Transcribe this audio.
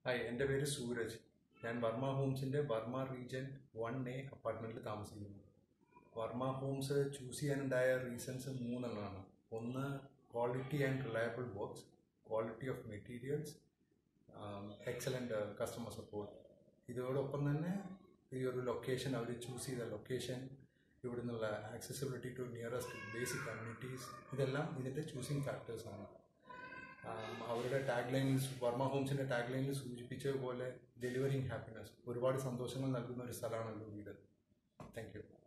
hi എൻ്റെ പേര് സൂരജ് ഞാൻ വർമ്മ ഹോംസിൻ്റെ വർമ്മ റീജൻ വൺ എ അപ്പാർട്ട്മെൻറ്റിൽ താമസിക്കുന്നു വർമ്മ ഹോംസ് ചൂസ് ചെയ്യാനുണ്ടായ റീസൺസ് മൂന്നെണ്ണമാണ് ഒന്ന് quality and reliable works quality of materials excellent customer support ഇതോടൊപ്പം തന്നെ ഈ ഒരു ലൊക്കേഷൻ അവർ ചൂസ് ചെയ്ത ലൊക്കേഷൻ ഇവിടെ നിന്നുള്ള accessibility to nearest basic communities ഇതെല്ലാം ഇതിൻ്റെ ചൂസിങ് ഫാക്ടേഴ്സാണ് അവരുടെ ടാഗ് ലൈനിൽ വർമ്മ ഹോംസിൻ്റെ ടാഗ് ലൈനിൽ സൂചിപ്പിച്ചതുപോലെ ഡെലിവറിങ് ഹാപ്പിനെസ് ഒരുപാട് സന്തോഷങ്ങൾ നൽകുന്ന ഒരു സ്ഥലമാണല്ലോ വീട് താങ്ക് യു